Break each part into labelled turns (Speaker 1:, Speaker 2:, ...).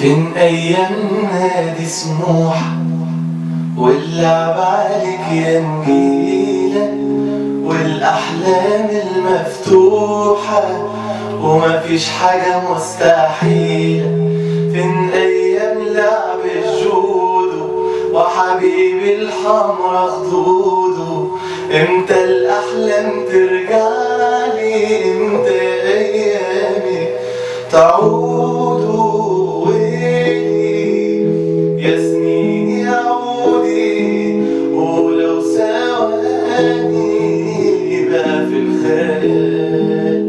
Speaker 1: فين أيام نادي سموحة واللعب عليك يا نجيلة والأحلام المفتوحة ومفيش حاجة مستحيلة فين أيام لعب الجودو وحبيبي الحمرا خدوده امتى الأحلام ترجعلي امتى أيامي تعود ويلي يا سنين يا عودي ولو ثواني بقى في الخيال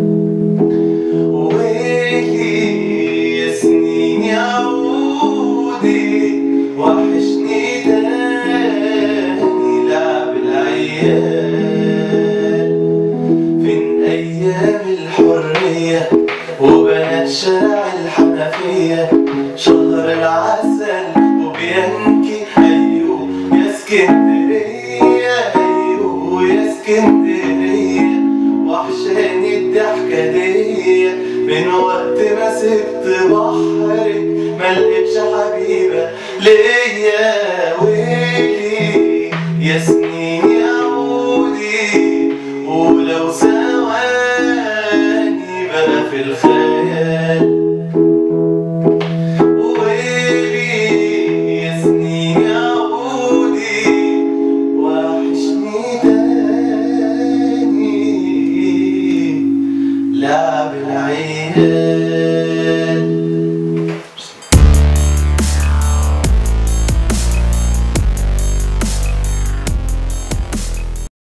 Speaker 1: ويلي يا سنين يا عودي وحشني تاني لعب العيال فين أيام الحرية وبنات شارع الحنفية شهر العسل وبينكي أيوه يا اسكندرية أيوه يا اسكندرية وحشاني الضحكة دي من وقت ما سبت بحرك ملقتش حبيبة ليا ويلي يا سنين يا عودي ولو ثواني بقى في الخيال